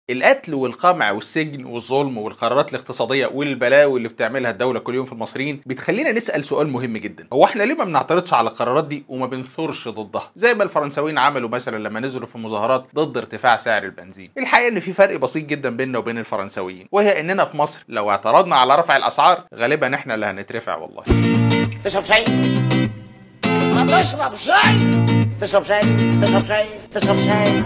القتل والقمع والسجن والظلم والقرارات الاقتصاديه والبلاوي اللي بتعملها الدوله كل يوم في المصريين بتخلينا نسال سؤال مهم جدا هو احنا ليه ما بنعترضش على القرارات دي وما بنثورش ضدها زي ما الفرنساويين عملوا مثلا لما نزلوا في مظاهرات ضد ارتفاع سعر البنزين الحقيقه ان في فرق بسيط جدا بيننا وبين الفرنساويين وهي اننا في مصر لو اعترضنا على رفع الاسعار غالبا احنا اللي هنترفع والله تشرب شاي ما تشرب شاي تشرب شاي تشرب شاي تشرب شاي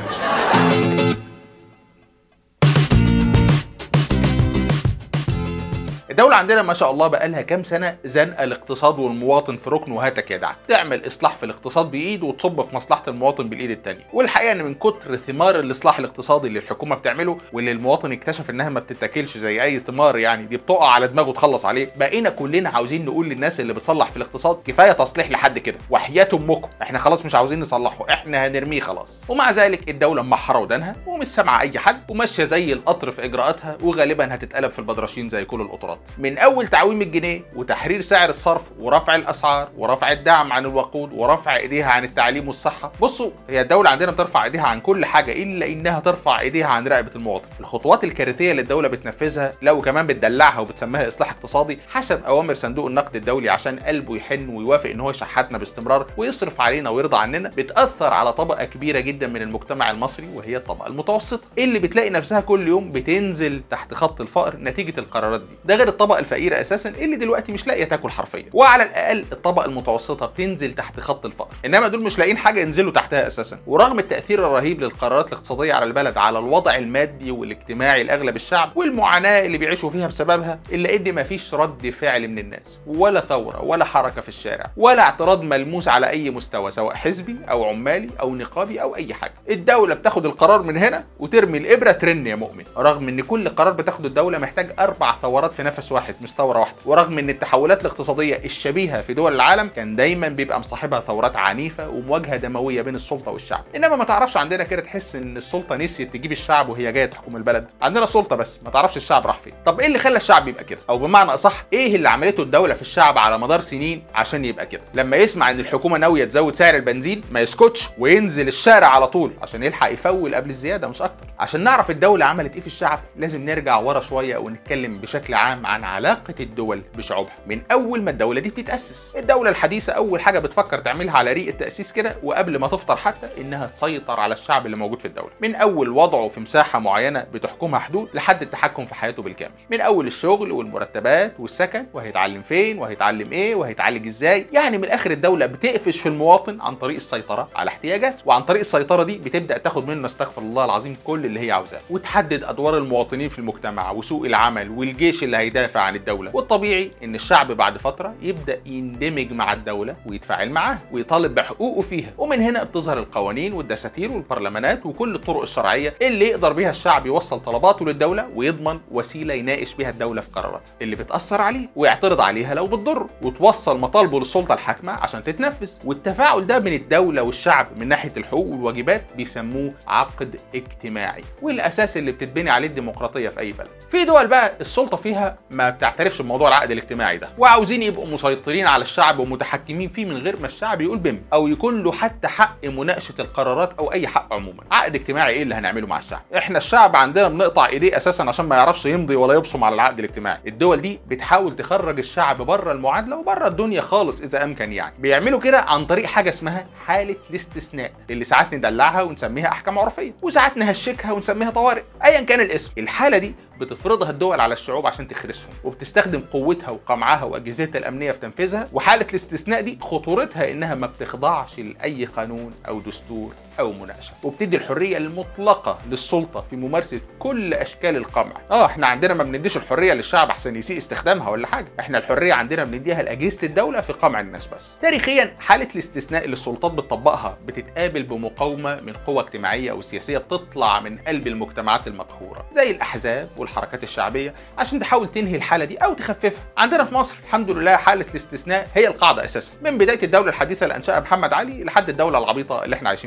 الدولة عندنا ما شاء الله بقى لها كام سنة زنقة الاقتصاد والمواطن في ركن وهاتك يدعك، تعمل إصلاح في الاقتصاد بإيد وتصب في مصلحة المواطن بالإيد التانية، والحقيقة إن من كتر ثمار الإصلاح الاقتصادي اللي الحكومة بتعمله واللي المواطن اكتشف إنها ما بتتاكلش زي أي ثمار يعني دي بتقع على دماغه تخلص عليه، بقينا كلنا عاوزين نقول للناس اللي بتصلح في الاقتصاد كفاية تصليح لحد كده، وحياة أمكم، إحنا خلاص مش عاوزين نصلحه، إحنا هنرميه خلاص، ومع ذلك الدولة محرة ودانها ومش سامعة أي حد وماشية زي القطر في إجراءاتها وغالبا هتتقلب في البدرشين زي كل القطرات، من أول تعويم الجنيه وتحرير سعر الصرف ورفع الاسعار ورفع الدعم عن الوقود ورفع ايديها عن التعليم والصحه بصوا هي الدوله عندنا بترفع ايديها عن كل حاجه الا انها ترفع ايديها عن رقبه المواطن الخطوات الكارثيه اللي الدوله بتنفذها لو كمان بتدلعها وبتسميها اصلاح اقتصادي حسب اوامر صندوق النقد الدولي عشان قلبه يحن ويوافق ان هو يشحتنا باستمرار ويصرف علينا ويرضى عننا بتاثر على طبقه كبيره جدا من المجتمع المصري وهي الطبقه المتوسطه اللي بتلاقي نفسها كل يوم بتنزل تحت خط الفقر نتيجه القرارات دي ده غير الطبقه الفقيره اساسا اللي دلوقتي مش لاقيه تاكل حرفيا وعلى الاقل الطبقه المتوسطه بتنزل تحت خط الفقر انما دول مش لاقيين حاجه ينزلوا تحتها اساسا ورغم التاثير الرهيب للقرارات الاقتصاديه على البلد على الوضع المادي والاجتماعي لاغلب الشعب والمعاناه اللي بيعيشوا فيها بسببها الا ان مفيش رد فعل من الناس ولا ثوره ولا حركه في الشارع ولا اعتراض ملموس على اي مستوى سواء حزبي او عمالي او نقابي او اي حاجه الدوله بتاخد القرار من هنا وترمي الابره ترن يا مؤمن رغم ان كل قرار بتاخده الدوله محتاج اربع ثورات في نفس واحد مش ثوره واحده ورغم ان التحولات الاقتصاديه الشبيهه في دول العالم كان دايما بيبقى مصاحبها ثورات عنيفه ومواجهه دمويه بين السلطه والشعب انما ما تعرفش عندنا كده تحس ان السلطه نسيت تجيب الشعب وهي جايه تحكم البلد عندنا سلطه بس ما تعرفش الشعب راح فين طب ايه اللي خلى الشعب يبقى كده او بمعنى اصح ايه اللي عملته الدوله في الشعب على مدار سنين عشان يبقى كده لما يسمع ان الحكومه ناويه تزود سعر البنزين ما يسكتش وينزل الشارع على طول عشان يلحق يفول قبل الزياده مش اكتر عشان نعرف الدوله عملت ايه في الشعب لازم نرجع ورا شويه ونتكلم بشكل عام عن علاقه الدول بشعوبها من اول ما الدوله دي بتتاسس الدوله الحديثه اول حاجه بتفكر تعملها على ريق التاسيس كده وقبل ما تفطر حتى انها تسيطر على الشعب اللي موجود في الدوله من اول وضعه في مساحه معينه بتحكمها حدود لحد التحكم في حياته بالكامل من اول الشغل والمرتبات والسكن وهيتعلم فين وهيتعلم ايه وهيتعالج ازاي يعني من الاخر الدوله بتقفش في المواطن عن طريق السيطره على احتياجاته وعن طريق السيطره دي بتبدا تاخد منه استغفر الله العظيم كل اللي هي عاوزاه وتحدد ادوار المواطنين في المجتمع وسوق العمل والجيش اللي هيدافع عن الدوله والطبيعي ان الشعب بعد فتره يبدا يندمج مع الدوله ويتفاعل معاها ويطالب بحقوقه فيها ومن هنا بتظهر القوانين والدساتير والبرلمانات وكل الطرق الشرعيه اللي يقدر بيها الشعب يوصل طلباته للدوله ويضمن وسيله يناقش بيها الدوله في قراراتها اللي بتاثر عليه ويعترض عليها لو بتضره وتوصل مطالبه للسلطه الحاكمه عشان تتنفذ والتفاعل ده من الدوله والشعب من ناحيه الحقوق والواجبات بيسموه عقد اجتماعي والاساس اللي بتتبني عليه الديمقراطيه في اي بلد في دول بقى السلطه فيها ما بتعترفش بموضوع العقد الاجتماعي ده وعاوزين يبقوا مسيطرين على الشعب ومتحكمين فيه من غير ما الشعب يقول بم او يكون له حتى حق مناقشه القرارات او اي حق عموما عقد اجتماعي ايه اللي هنعمله مع الشعب احنا الشعب عندنا بنقطع ايديه اساسا عشان ما يعرفش يمضي ولا يبصم على العقد الاجتماعي الدول دي بتحاول تخرج الشعب بره المعادله وبره الدنيا خالص اذا امكن يعني بيعملوا كده عن طريق حاجه اسمها حاله الاستثناء اللي ساعات ندلعها ونسميها احكام عرفيه وساعات نهشكها ونسميها طوارئ ايا كان الاسم الحاله دي بتفرضها الدول على الشعوب عشان تخرسهم وبتستخدم قوتها وقمعها واجهزتها الامنيه في تنفيذها وحاله الاستثناء دي خطورتها انها ما بتخضعش لاي قانون او دستور او مناقشه وبتدي الحريه المطلقه للسلطه في ممارسه كل اشكال القمع اه احنا عندنا ما بنديش الحريه للشعب عشان يسيء استخدامها ولا حاجه احنا الحريه عندنا بنديها لاجهزه الدوله في قمع الناس بس تاريخيا حاله الاستثناء اللي السلطات بتطبقها بتتقابل بمقاومه من قوى اجتماعيه او سياسيه بتطلع من قلب المجتمعات المقهوره زي الاحزاب والحركات الشعبيه عشان تحاول تنهي الحاله دي او تخففها عندنا في مصر الحمد لله حاله الاستثناء هي القاعده اساسا من بدايه الدوله الحديثه اللي انشاها محمد علي لحد الدوله العبيطه اللي احنا عايشين فيها دلوقتي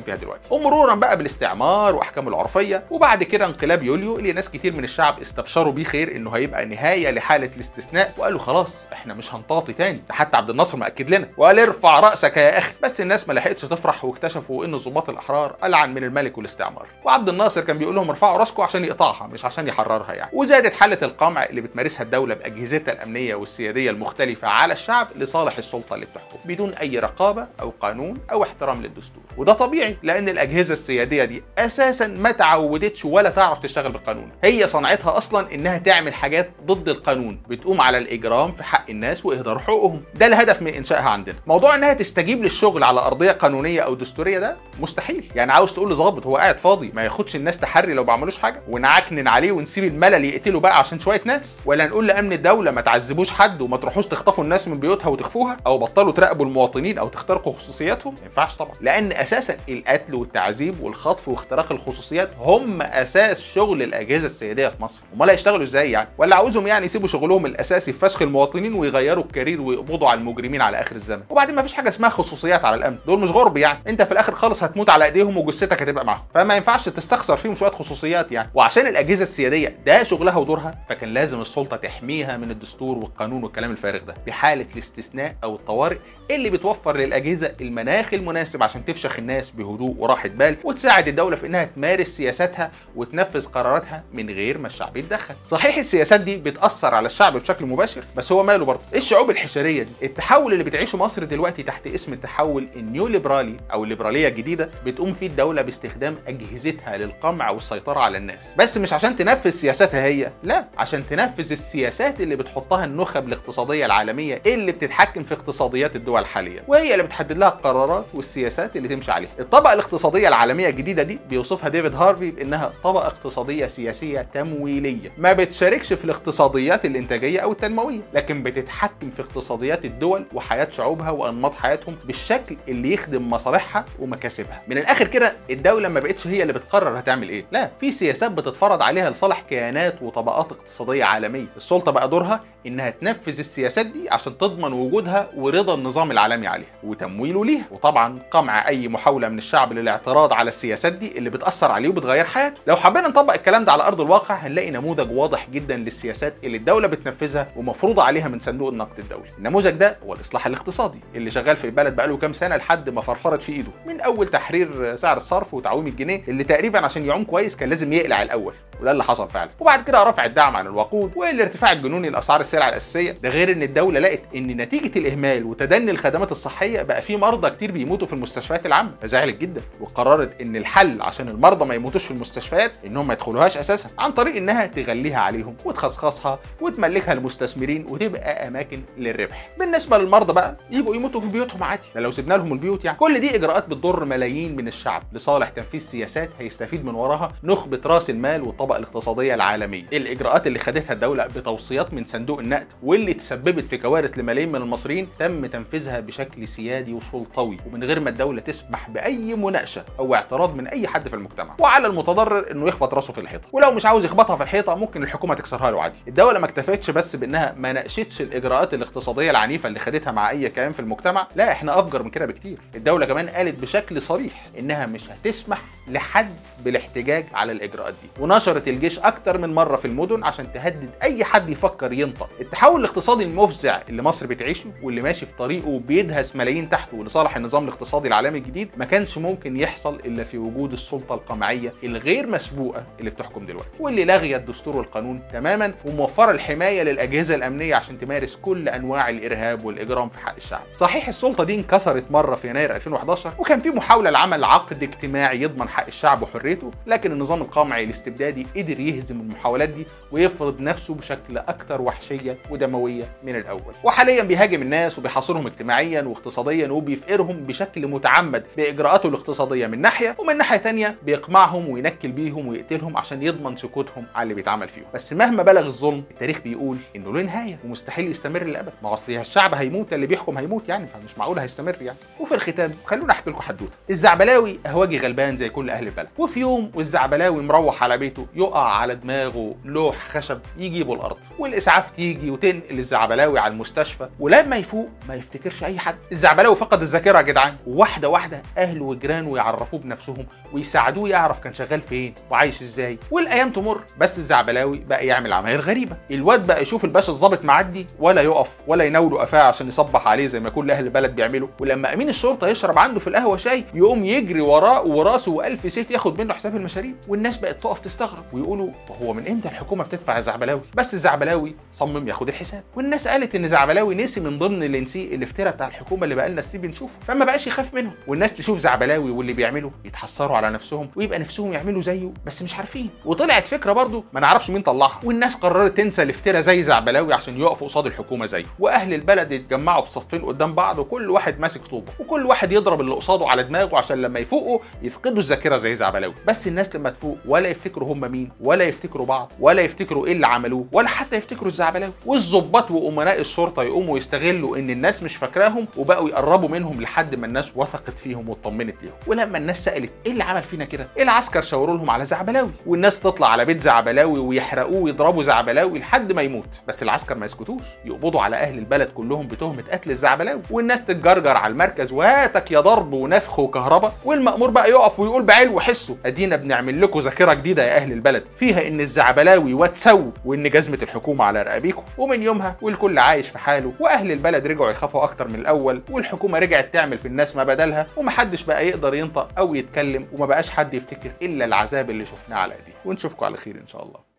دلوقتي ومرورا بقى بالاستعمار واحكامه العرفيه وبعد كده انقلاب يوليو اللي ناس كتير من الشعب استبشروا بيه خير انه هيبقى نهايه لحاله الاستثناء وقالوا خلاص احنا مش هنطاطي تاني ده حتى عبد الناصر مأكد لنا وقال ارفع راسك يا اخي بس الناس ما لحقتش تفرح واكتشفوا ان الضباط الاحرار العن من الملك والاستعمار وعبد الناصر كان بيقول لهم ارفعوا راسكم عشان يقطعها مش عشان يحررها يعني وزادت حاله القمع اللي بتمارسها الدوله باجهزتها الامنيه والسياديه المختلفه على الشعب لصالح السلطه اللي بتحكم بدون اي رقابه او قانون او احترام للدستور وده طبيعي لان الاجهزه السياديه دي اساسا ما تعودتش ولا تعرف تشتغل بالقانون هي صنعتها اصلا انها تعمل حاجات ضد القانون بتقوم على الاجرام في حق الناس واهدار حقوقهم ده الهدف من انشائها عندنا موضوع انها تستجيب للشغل على ارضيه قانونيه او دستوريه ده مستحيل يعني عاوز تقول لظابط هو قاعد فاضي ما ياخدش الناس تحري لو ما عملوش حاجه ونعكنن عليه ونسيب الملل يقتلوا بقى عشان شويه ناس ولا نقول لامن الدوله ما تعذبوش حد وما تروحوش تخطفوا الناس من بيوتها وتخفوها او بطلوا تراقبوا المواطنين او تخترقوا خصوصياتهم ما ينفعش طبعا لان اساسا القتل والتعذيب والخطف واختراق الخصوصيات هم اساس شغل الاجهزه السياديه في مصر امال هيشتغلوا ازاي يعني ولا عاوزهم يعني يسيبوا شغلهم الاساسي في فسخ المواطنين ويغيروا الكارير ويقبضوا على المجرمين على اخر الزمن وبعدين ما فيش حاجه اسمها خصوصيات على الامن دول مش غرب يعني انت في الاخر خالص هتموت على ايديهم وجثتك هتبقى معاهم فما ينفعش تستخسر فيهم شويه خصوصيات يعني وعشان الاجهزه السياديه ده شغلها ودورها فكان لازم السلطه تحميها من الدستور والقانون والكلام الفارغ ده بحاله الاستثناء او الطوارئ اللي بتوفر للاجهزه المناخ المناسب عشان تفشخ الناس بهدوء وراحه بال وتساعد الدوله في انها تمارس سياساتها وتنفذ قراراتها من غير ما الشعب يتدخل صحيح السياسات دي بتاثر على الشعب بشكل مباشر بس هو ماله برضه ايه الشعوب الحشريه دي التحول اللي بتعيشه مصر دلوقتي تحت اسم التحول النيو ليبرالي او الليبراليه الجديده بتقوم فيه الدوله باستخدام اجهزتها للقمع والسيطره على الناس بس مش عشان تنفذ سياساتها هي لا عشان تنفذ السياسات اللي بتحطها النخب الاقتصاديه العالميه اللي بتتحكم في اقتصاديات الدول حاليا وهي اللي بتحدد لها القرارات والسياسات اللي تمشي عليها الطبقه الاقتصاديه العالميه الجديده دي بيوصفها ديفيد هارفي بانها طبقه اقتصاديه سياسيه تمويليه ما بتشاركش في الاقتصاديات الانتاجيه او التنمويه لكن بتتحكم في اقتصاديات الدول وحياه شعوبها وانماط حياتهم بالشكل اللي يخدم مصالحها ومكاسبها من الاخر كده الدوله ما بقتش هي اللي بتقرر هتعمل ايه لا في سياسات بتتفرض عليها لصالح كيانات وطبقات اقتصاديه عالميه السلطه بقى دورها انها تنفذ السياسات دي عشان تضمن وجودها ورضا النظام العالمي عليها وتمويله ليها وطبعا قمع اي محاوله من الشعب للاعتراض على السياسات دي اللي بتاثر عليه وبتغير حياته لو حبينا نطبق الكلام ده على ارض الواقع هنلاقي نموذج واضح جدا للسياسات اللي الدوله بتنفذها ومفروضه عليها من صندوق النقد الدولي النموذج ده هو الاصلاح الاقتصادي اللي شغال في البلد بقاله كام سنه لحد ما فرفرت في ايده من اول تحرير سعر الصرف وتعويم الجنيه اللي تقريبا عشان يعوم كويس كان لازم يقلع الاول وده اللي حصل فعلا وبعد كده رفع الدعم عن الوقود والارتفاع الجنوني لاسعار السلع الاساسيه ده غير ان الدوله لقت ان نتيجه الاهمال وتدني الخدمات الصحيه بقى في مرضى كتير بيموتوا في المستشفيات العامه فزعلت جدا وقررت ان الحل عشان المرضى ما يموتوش في المستشفيات انهم ما يدخلوهاش اساسا عن طريق انها تغليها عليهم وتخصخصها وتملكها للمستثمرين وتبقى اماكن للربح بالنسبه للمرضى بقى يبقوا يموتوا في بيوتهم عادي ده لو سيبنا لهم البيوت يعني كل دي اجراءات بتضر ملايين من الشعب لصالح تنفيذ سياسات هيستفيد من وراها نخبه راس المال والطبقه الاقتصاديه العالميه الاجراءات اللي خدتها الدوله بتوصيات من صندوق النقد واللي تسببت في كوارث لملايين من المصريين تم تنفيذها بشكل سيادي وسلطوي ومن غير ما الدوله تسمح باي مناقشه او اعتراض من اي حد في المجتمع وعلى المتضرر انه يخبط راسه في الحيطه ولو مش عاوز يخبطها في الحيطه ممكن الحكومه تكسرها له عادي الدوله ما اكتفتش بس بانها ما ناقشتش الاجراءات الاقتصاديه العنيفه اللي خدتها مع اي كيان في المجتمع لا احنا افجر من كده بكتير الدوله كمان قالت بشكل صريح انها مش هتسمح لحد بالاحتجاج على الاجراءات دي ونشرت الجيش اكتر من مره في المدن عشان تهدد اي حد يفكر ينطق التحول الاقتصادي المفزع اللي مصر بتعيشه واللي ماشي في طريقه وبيدهس ملايين تحته لصالح النظام الاقتصادي العالمي الجديد ما كانش ممكن يحصل الا في وجود السلطه القمعيه الغير مسبوقه اللي بتحكم دلوقتي واللي لاغيه الدستور والقانون تماما وموفره الحمايه للاجهزه الامنيه عشان تمارس كل انواع الارهاب والاجرام في حق الشعب صحيح السلطه دي انكسرت مره في يناير 2011 وكان في محاوله لعمل عقد اجتماعي يضمن حق الشعب وحريته لكن النظام القمعي الاستبدادي قدر يهزم المحاولات دي ويفرض نفسه بشكل اكثر وحشيه ودمويه من الاول وحاليا بيهاجم الناس وبيحاصرهم اجتماعيا واقتصاديا وبيفقرهم بشكل متعمد باجراءاته الاقتصاديه من ناحيه ومن ناحيه تانية بيقمعهم وينكل بيهم ويقتلهم عشان يضمن سكوتهم على اللي بيتعمل فيهم بس مهما بلغ الظلم التاريخ بيقول انه له نهايه ومستحيل يستمر للابد ما هو اصل الشعب هيموت اللي بيحكم هيموت يعني فمش معقول هيستمر يعني وفي الختام خلونا احكي لكم حدوته الزعبلاوي اهواجي غلبان زي كل اهل البلد وفي يوم والزعبلاوي مروح على بيته يقع على دماغه لوح خشب يجيبه الارض والاسعاف تيجي وتنقل الزعبلاوي على المستشفى ولما يفوق ما يفتكرش اي حد الزعبلاوي فقد الذاكره يا جدعان واحده واحده اهله وجيرانه الامان ويعرفوه بنفسهم ويساعدوه يعرف كان شغال فين وعايش ازاي والايام تمر بس الزعبلاوي بقى يعمل عمايل غريبه الواد بقى يشوف الباشا الظابط معدي ولا يقف ولا يناوله قفاه عشان يصبح عليه زي ما كل اهل البلد بيعملوا ولما امين الشرطه يشرب عنده في القهوه شاي يقوم يجري وراه وراسه والف سيف ياخد منه حساب المشاريب والناس بقت تقف تستغرب ويقولوا هو من امتى الحكومه بتدفع الزعبلاوي بس الزعبلاوي صمم ياخد الحساب والناس قالت ان زعبلاوي نسي من ضمن اللي نسيه الافتراء بتاع الحكومه اللي بقالنا سنين بنشوفه فما بقاش يخاف منهم والناس تشوف زعبلاوي واللي بيعمله يتحسروا على نفسهم ويبقى نفسهم يعملوا زيه بس مش عارفين وطلعت فكره برضه ما نعرفش مين طلعها والناس قررت تنسى الافتراء زي زعبلاوي عشان يقفوا قصاد الحكومه زيه واهل البلد يتجمعوا في صفين قدام بعض وكل واحد ماسك طوبه وكل واحد يضرب اللي قصاده على دماغه عشان لما يفوقوا يفقدوا الذاكره زي زعبلاوي بس الناس لما تفوق ولا يفتكروا هم مين ولا يفتكروا بعض ولا يفتكروا ايه اللي عملوه ولا حتى يفتكروا الزعبلاوي والظباط وامناء الشرطه يقوموا يستغلوا ان الناس مش فاكراهم وبقوا يقربوا منهم لحد ما الناس وثقت فيهم واطمنت ليهم ولما الناس سالت ايه اللي عمل فينا كده العسكر شاوروا لهم على زعبلاوي والناس تطلع على بيت زعبلاوي ويحرقوه ويضربوا زعبلاوي لحد ما يموت بس العسكر ما يسكتوش يقبضوا على اهل البلد كلهم بتهمه قتل الزعبلاوي والناس تتجرجر على المركز وهاتك يا ضرب ونفخ وكهرباء والمأمور بقى يقف ويقول بعلو حسه ادينا بنعمل لكم ذاكره جديده يا اهل البلد فيها ان الزعبلاوي واتسو وان جزمه الحكومه على رقابيكم ومن يومها والكل عايش في حاله واهل البلد رجعوا يخافوا اكتر من الاول والحكومه رجعت تعمل في الناس ما بدلها ومحدش بقى يقدر ينطق او يتكلم وما بقاش حد يفتكر الا العذاب اللي شفناه على ايديه ونشوفكم على خير ان شاء الله